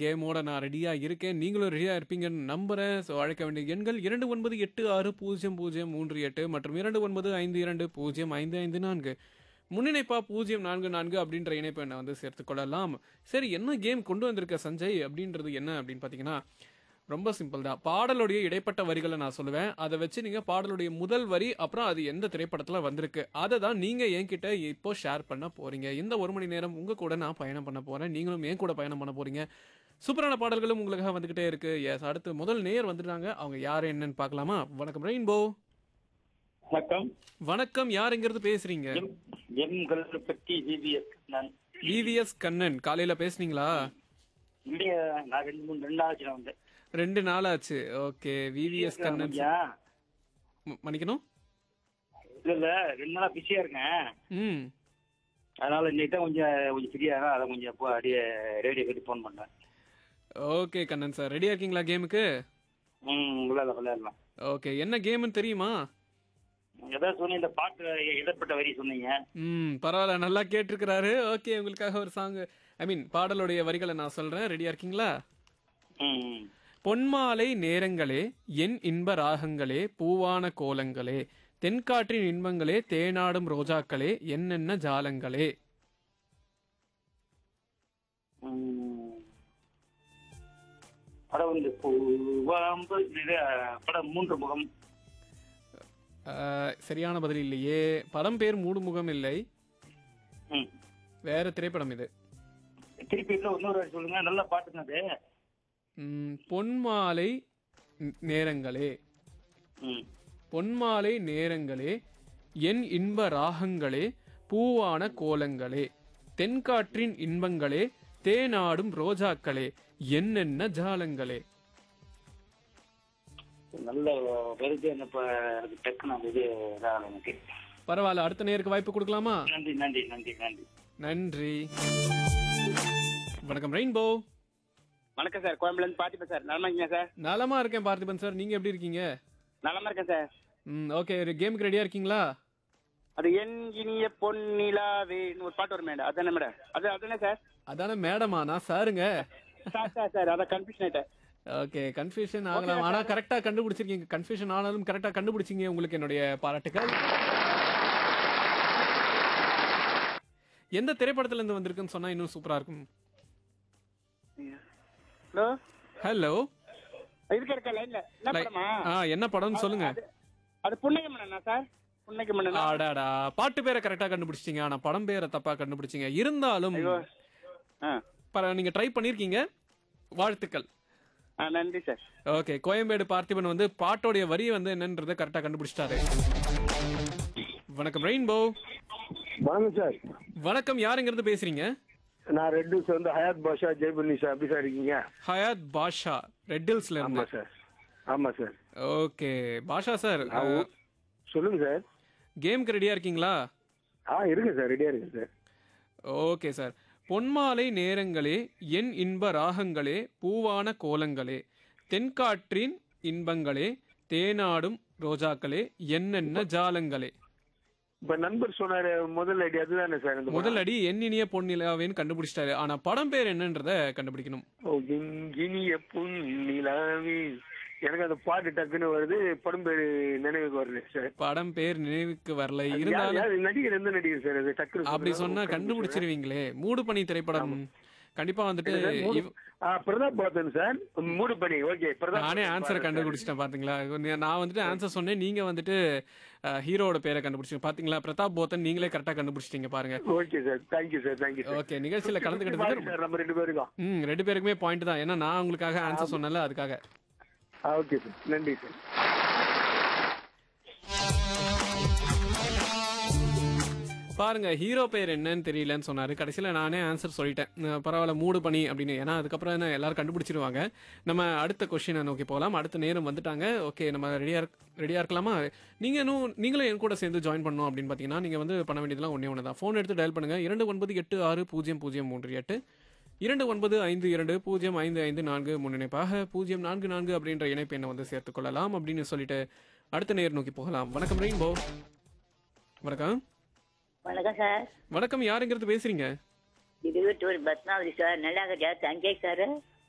கேமோட நான் ரெடியாக இருக்கேன் நீங்களும் ரெடியாக இருப்பீங்கன்னு நம்புகிறேன் ஸோ அழைக்க வேண்டிய எண்கள் இரண்டு ஒன்பது எட்டு ஆறு பூஜ்ஜியம் பூஜ்ஜியம் மூன்று எட்டு மற்றும் இரண்டு ஒன்பது ஐந்து இரண்டு பூஜ்ஜியம் ஐந்து ஐந்து நான்கு முன்னிணைப்பா பூஜ்ஜியம் நான்கு நான்கு அப்படின்ற இணைப்பை நான் வந்து சேர்த்துக்கொள்ளலாம் சரி என்ன கேம் கொண்டு வந்திருக்க சஞ்சய் அப்படின்றது என்ன அப்படின்னு பார்த்தீங்கன்னா ரொம்ப சிம்பிள் தான் பாடலுடைய இடைப்பட்ட வரிகளை நான் சொல்லுவேன் அதை வச்சு நீங்கள் பாடலுடைய முதல் வரி அப்புறம் அது எந்த திரைப்படத்தில் வந்திருக்கு அதை தான் நீங்கள் என்கிட்ட இப்போ ஷேர் பண்ண போறீங்க இந்த ஒரு மணி நேரம் உங்கள் கூட நான் பயணம் பண்ண போகிறேன் நீங்களும் என் கூட பயணம் பண்ண போறீங்க சூப்பரான பாடல்களும் உங்களுக்காக வந்துகிட்டே இருக்கு எஸ் அடுத்து முதல் நேயர் வந்துட்டாங்க அவங்க யார் என்னன்னு பார்க்கலாமா வணக்கம் ரெயின்போ வணக்கம் வணக்கம் யாருங்கிறது பேசுறீங்க எம் எம் கல்பட்டி ஜிபிஎஸ் நான் விவிஎஸ் கண்ணன் காலையில பேசுனீங்களா இல்லையா நான் ரெண்டு மூணு ரெண்டு ஆச்சு நான் வந்தேன் ரெண்டு நாள் ஆச்சு ஓகே விவிஎஸ் கண்ணன் ஐயா, ம- மன்னிக்கணும் இல்ல இல்ல ரெண்டு நாளா பிஸியா இருக்கேன் ம் அதனால இன்னைக்கு தான் கொஞ்சம் கொஞ்சம் ஃப்ரீயா அதை கொஞ்சம் அப்போ அப்படியே ரேடியோ கட்டி ஃபோன் பண்ணேன் ஓகே கண்ணன் சார் ரெடியா இருக்கீங்களா கேமுக்கு ம் விளையாடலாம் விளையாடலாம் ஓகே என்ன கேம்னு தெரியுமா ஏதாவது சொன்னீங்க இந்த பாட்டு இடப்பட்ட வரி சொன்னீங்க ம் பரவாயில்ல நல்லா கேட்டிருக்கிறாரு ஓகே உங்களுக்காக ஒரு சாங் ஐ மீன் பாடலுடைய வரிகளை நான் சொல்றேன் ரெடியா இருக்கீங்களா ம் ம். பொன்மாலை நேரங்களே என் இன்ப ராகங்களே பூவான கோலங்களே தென்காற்றின் இன்பங்களே தேனாடும் ரோஜாக்களே என்னென்ன ஜாலங்களே ம். படம் வந்து பூவாம்பு இது படம் மூன்று முகம் அஹ், சரியான பதில் இல்லையே படம் பேர் மூடுமுகம் இல்லை ம் வேற திரைப்படம் இது திருப்பி இன்னும் இன்னொரு வாட்டி சொல்லுங்க நல்ல பாட்டுங்க அது ம், பொன்மாலை ந- நேரங்களே ம் பொன்மாலை நேரங்களே என் இன்ப ராகங்களே பூவான கோலங்களே தென்காற்றின் இன்பங்களே தேனாடும் ரோஜாக்களே என்னென்ன ஜாலங்களே நல்ல வருது என்ன இப்ப எனக்கு டக்குன்னு அந்த இது இதாகல எனக்கு பரவாயில்ல அடுத்த நேருக்கு வாய்ப்பு கொடுக்கலாமா நன்றி நன்றி நன்றி நன்றி நன்றி வணக்கம் ரெயின்போ வணக்கம் சார் கோயம்புல இருந்து பாத்திப்பா சார் நலமா இருக்கீங்க சார் நலமா இருக்கேன் பார்த்திபன் சார் நீங்க எப்படி இருக்கீங்க நலமா இருக்கேன் சார் ம் ஓகே ஒரு கேமுக்கு ரெடியா இருக்கீங்களா அது என் இனிய பொன்னிலாவேன்னு ஒரு பாட்டு வரும் மேடம் அதானே மேடம் அது அதானே சார் அதானே மேடமா நான் சாருங்க சார் சார் சார் அதான் கன்ஃபியூஷன் ஆயிட்டேன் ஓகே கன்ஃபியூஷன் ஆகலாம் ஆனா கரெக்டா கண்டுபிடிச்சிருக்கீங்க கன்ஃபியூஷன் ஆனாலும் கரெக்டா கண்டுபிடிச்சீங்க உங்களுக்கு என்னுடைய பாராட்டுக்கள் எந்த திரைப்படத்துல இருந்து வந்திருக்குன்னு சொன்னா இன்னும் சூப்பரா இருக்கும் ஹலோ ஹலோ இருக்க இருக்க லைன்ல என்ன படமா ஆ என்ன படம்னு சொல்லுங்க அது புன்னகை மன்னனா சார் புன்னகை மன்னனா ஆடாடா பாட்டு பேரை கரெக்டா கண்டுபிடிச்சிட்டீங்க ஆனா படம் பேரை தப்பா கண்டுபிடிச்சீங்க இருந்தாலும் ஆ பர- நீங்க ட்ரை பண்ணிருக்கீங்க வாழ்த்துக்கள் ஆ நன்றி சார் ஓகே கோயம்பேடு பார்த்திபன் வந்து பாட்டோடைய வரி வந்து என்னன்றதை கரெக்டா கண்டுபிடிச்சிட்டாரு வணக்கம் ரெயின்போ வணக்கம் சார் வணக்கம் யாருங்கிறது பேசுறீங்க நான் ரெட் ஹில்ஸ் வந்து ஹயாத் பாஷா ஜெய்புன்னி சார் எப்படி சார் இருக்கீங்க ஹயாத் பாஷா ரெட் ஹில்ஸ்ல ஆமா இருந்து சார் ஆமா சார் ஓகே பாஷா சார் சொல்லுங்க சார் கேம்க்கு ரெடியா இருக்கீங்களா ஆ இருக்கு சார் ரெடியா இருக்கு சார் ஓகே சார் பொன்மாலை நேரங்களே என் இன்ப ராகங்களே பூவான கோலங்களே தென்காற்றின் இன்பங்களே தேனாடும் ரோஜாக்களே என்னென்ன ஜாலங்களே இப்ப நண்பர் சொன்னாரு முதல் ஐடி அதுதானே சார் இந்த முதல் அடி என் இனிய பொன்னிலாவேன்னு கண்டுபிடிச்சிட்டாரு ஆனா படம் பேர் என்னன்றத கண்டுபிடிக்கணும் ஓ, இனிய புன்னிலாவே எனக்கு அந்த பாட்டு டக்குன்னு வருது படம் பேரு நினைவுக்கு வரல சார் படம் பேர் நினைவுக்கு வரல யார், இருந்தாலும் யார் நடிகர் எந்த நடிகர் சார் அது டக்குனு அப்படி சொல்லுங்க. சொன்னா கண்டுபிடிச்சிருவீங்களே மூடு பனி திரைப்படம் கண்டிப்பா வந்துட்டு இவ்- ஆ, பிரதாப் போத்தன் சார் மூடு பண்ணி ஓகே பிரதாப் நானே போத்தன் ஆன்சரை பாருங்க சார். கண்டுபிடிச்சிட்டேன் பாத்தீங்களா நான் வந்துட்டு ஆன்சர் சொன்னேன் நீங்க வந்துட்டு ஹீரோட பேரை கண்டுபிடிச்சீங்க பாத்தீங்களா பிரதாப் போத்தன் நீங்களே கரெக்டா கண்டுபிடிச்சிட்டீங்க பாருங்க okay sir thank you sir thank you sir okay நிகழ்ச்சியில கலந்துக்கிட்டதுக்கு சார் நம்ம ரெண்டு பேருக்கும் ம் ரெண்டு பேருக்குமே பாயிண்ட் தான் ஏன்னா நான் உங்களுக்காக ஆன்சர் சொன்னல அதுக்காக ஆ ஓகே சார் நன்றி சார் பாருங்க ஹீரோ பேர் என்னன்னு தெரியலன்னு சொன்னாரு கடைசியில நானே ஆன்சர் சொல்லிட்டேன் அஹ் பரவாயில்ல மூடு பண்ணி அப்படின்னு ஏன்னா அதுக்கப்புறம் என்ன எல்லாரும் கண்டுபிடிச்சிருவாங்க நம்ம அடுத்த கொஸ்டினை நோக்கி போகலாம் அடுத்த நேரம் வந்துட்டாங்க ஓகே நம்ம ரெடியா ரெடியா இருக்கலாமா நீங்க இன்னும் நீங்களும் என் கூட சேர்ந்து ஜாயின் பண்ணணும் அப்படின்னு பாத்தீங்கன்னா நீங்க வந்து பண்ண வேண்டியதெல்லாம் ஒண்ணே ஒன்று தான் ஃபோன் எடுத்து டயல் பண்ணுங்க இரண்டு ஒன்பது எட்டு ஆறு பூஜ்ஜியம் பூஜ்ஜியம் மூன்று எட்டு இரண்டு ஒன்பது ஐந்து இரண்டு பூஜ்ஜியம் ஐந்து ஐந்து நான்கு முன்னிணைப்பாக பூஜ்ஜியம் நான்கு நான்கு அப்படின்ற இணைப்பு எண்ணை வந்து சேர்த்துக் கொள்ளலாம் அப்படின்னு சொல்லிட்டு அடுத்த நேர் நோக்கி போகலாம் வணக்கம் ரெயின்போ வணக்கம் வணக்கம் சார் வணக்கம் யாருங்கிறது பேசுறீங்க இது வீட்டு ஒரு பத்மாவதி சார் நல்லா இருக்கியா தஞ்சை சார்